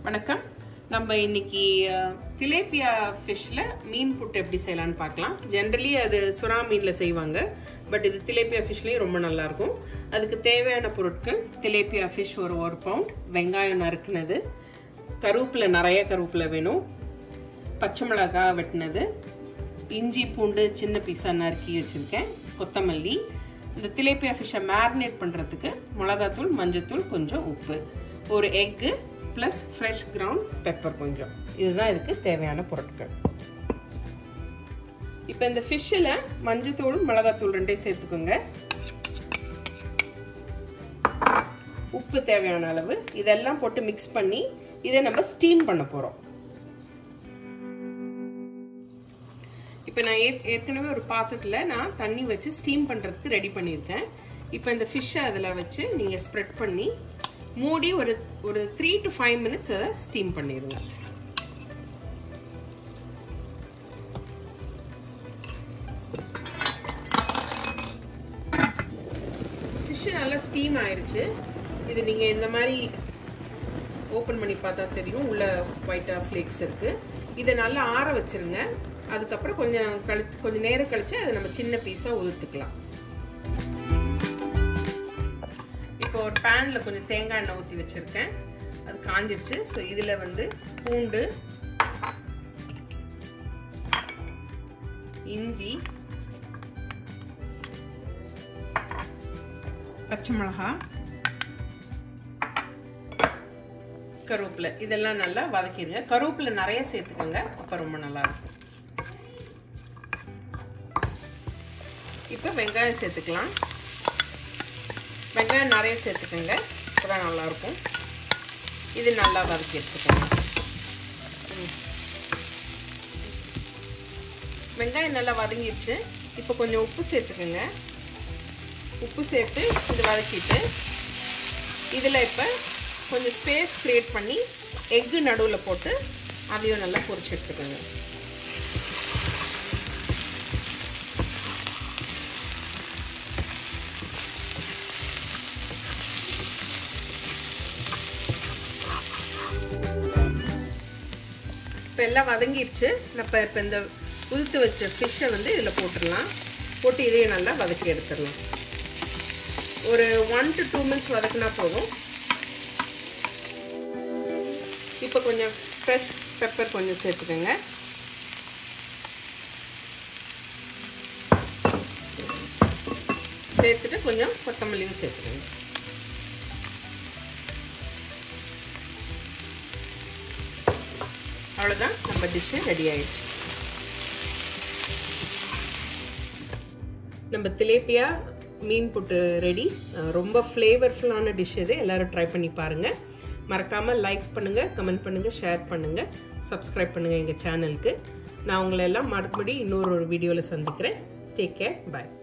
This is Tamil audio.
வணக்கம் நம்ம இன்னைக்கு திலேப்பியா ஃபிஷ்ல மீன் புட்டு எப்படி செய்யலாம்னு பார்க்கலாம் ஜென்ரலி அது சுறா மீன்ல செய்வாங்க பட் இது திலேப்பியா ஃபிஷ்லேயும் ரொம்ப நல்லா இருக்கும் அதுக்கு தேவையான பொருட்கள் திலேப்பியா ஃபிஷ் ஒரு ஒரு பவுண்ட் வெங்காயம் நறுக்குனது கருவேப்பிலை நிறைய கருவேப்பிலை வேணும் பச்சை மிளகாய் வெட்டினது இஞ்சி பூண்டு சின்ன பீஸாக நறுக்கி வச்சுருக்கேன் கொத்தமல்லி இந்த திலேப்பியா ஃபிஷ்ஷை மேரினேட் பண்ணுறதுக்கு மிளகாத்தூள் மஞ்சத்தூள் கொஞ்சம் உப்பு ஒரு எக்கு ப்ளஸ் ஃப்ரெஷ் கிரவுண்ட் பெப்பர் கொஞ்சம் இதுதான் இதுக்கு தேவையான பொருட்கள் இப்போ இந்த ஃபிஷ்ஷில் மஞ்சத்தூள் மிளகாத்தூள் ரெண்டையும் சேர்த்துக்கோங்க உப்பு தேவையான அளவு இதெல்லாம் போட்டு மிக்ஸ் பண்ணி இதை நம்ம ஸ்டீம் பண்ண போகிறோம் இப்போ நான் ஏற்கனவே ஒரு பாத்திரத்தில் நான் தண்ணி வச்சு ஸ்டீம் பண்ணுறதுக்கு ரெடி பண்ணியிருக்கேன் இப்போ இந்த ஃபிஷ்ஷை அதில் வச்சு நீங்கள் ஸ்ப்ரெட் பண்ணி மூடி ஒரு ஒரு த்ரீ டு ஃபைவ் மினிட்ஸ் அதை ஸ்டீம் பண்ணிடுங்க ஃபிஷ்ஷு நல்லா ஸ்டீம் ஆயிடுச்சு இது நீங்கள் இந்த மாதிரி ஓப்பன் பண்ணி பார்த்தா தெரியும் உள்ள ஒயிட்டாக ஃப்ளேக்ஸ் இருக்குது இதை நல்லா ஆற வச்சிருங்க அதுக்கப்புறம் கொஞ்சம் கழி கொஞ்சம் நேரம் கழிச்சு அதை நம்ம சின்ன பீஸாக உதுத்துக்கலாம் இப்போ ஒரு பேனில் கொஞ்சம் தேங்காய் எண்ணெய் ஊற்றி வச்சுருக்கேன் அது காஞ்சிருச்சு ஸோ இதில் வந்து பூண்டு இஞ்சி பச்சை மிளகா கருவேப்பிலை இதெல்லாம் நல்லா வதக்கிடுங்க கருவேப்பிலை நிறைய சேர்த்துக்கோங்க அப்போ ரொம்ப நல்லா இருக்கும் இப்போ வெங்காயம் சேர்த்துக்கலாம் வெங்காயம் நிறைய சேர்த்துக்கோங்க அப்போதான் நல்லாயிருக்கும் இது நல்லா வதக்கி எடுத்துக்கோங்க வெங்காயம் நல்லா வதங்கிடுச்சு இப்போ கொஞ்சம் உப்பு சேர்த்துக்கோங்க உப்பு சேர்த்து இது வதக்கிட்டு இதில் இப்போ கொஞ்சம் ஸ்பேஸ் க்ரியேட் பண்ணி எக்கு நடுவில் போட்டு அதையும் நல்லா பொரிச்சு எடுத்துக்கோங்க இப்போ எல்லாம் வதங்கிடுச்சு நம்ம இப்போ இந்த உதுத்து வச்ச ஃபிஷ்ஷை வந்து இதில் போட்டுடலாம் போட்டு இதையும் நல்லா வதக்கி எடுத்துடலாம் ஒரு ஒன் டு டூ மினிட்ஸ் வதக்குனா போதும் இப்போ கொஞ்சம் ஃப்ரெஷ் பெப்பர் கொஞ்சம் சேர்த்துக்கோங்க சேர்த்துட்டு கொஞ்சம் கொத்தமல்லியும் சேர்த்துக்கோங்க அவ்வளோதான் நம்ம டிஷ்ஷு ரெடி ஆயிடுச்சு நம்ம திலேப்பியா மீன் புட்டு ரெடி ரொம்ப ஃப்ளேவர்ஃபுல்லான டிஷ் இது எல்லோரும் ட்ரை பண்ணி பாருங்கள் மறக்காமல் லைக் பண்ணுங்கள் கமெண்ட் பண்ணுங்கள் ஷேர் பண்ணுங்கள் சப்ஸ்கிரைப் பண்ணுங்கள் எங்கள் சேனலுக்கு நான் உங்களை எல்லாம் மறுபடி இன்னொரு ஒரு வீடியோவில் சந்திக்கிறேன் டேக் கேர் பாய்